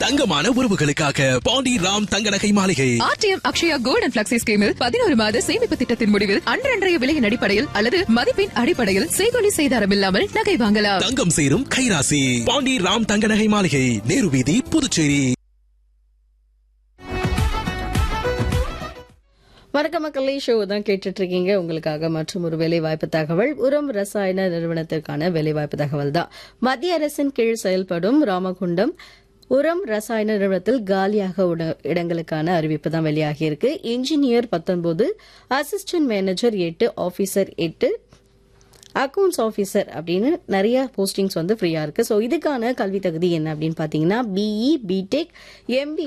தங்கமான உறவுகளுக்காக பாண்டி ராம் தங்க நகை மாளிகை RTM Akshaya gold and flexi ஸ்கீமில் பதினோரு மாத சேமிப்பு திட்டத்தின் முடிவில் அன்றன்றைய விலையின் அடிப்படையில் அல்லது மதிப்பின் அடிப்படையில் செய்கொலி செய்தாரம் இல்லாமல் நகை வாங்கலாம் தங்கம் சேரும் கைராசி பாண்டி ராம் தங்க நகை மாளிகை நேரு வீதி புதுச்சேரி வணக்க மக்களே ஷோ தான் கேட்டுட்டு இருக்கீங்க உங்களுக்காக மற்றும் ஒரு வேலைவாய்ப்பு தகவல் உரம் ரசாயன நிறுவனத்திற்கான வேலைவாய்ப்பு தகவல் தான் மத்திய அரசின் கீழ் செயல்படும் ராமகுண்டம் உரம் ரசாயன நிறுவனத்தில் காலியாக உட- இடங்களுக்கான அறிவிப்பு தான் வெளியாகி இருக்கு இன்ஜினியர் பத்தொன்பது அசிஸ்டன்ட் மேனேஜர் எட்டு ஆபீசர் எட்டு அக்கவுண்ட்ஸ் ஆஃபீஸர் அப்படின்னு நிறைய போஸ்டிங்ஸ் வந்து ஃப்ரீயா இருக்கு ஸோ இதுக்கான கல்வி தகுதி என்ன அப்படின்னு பார்த்தீங்கன்னா பிஇ பிடெக் எம்பி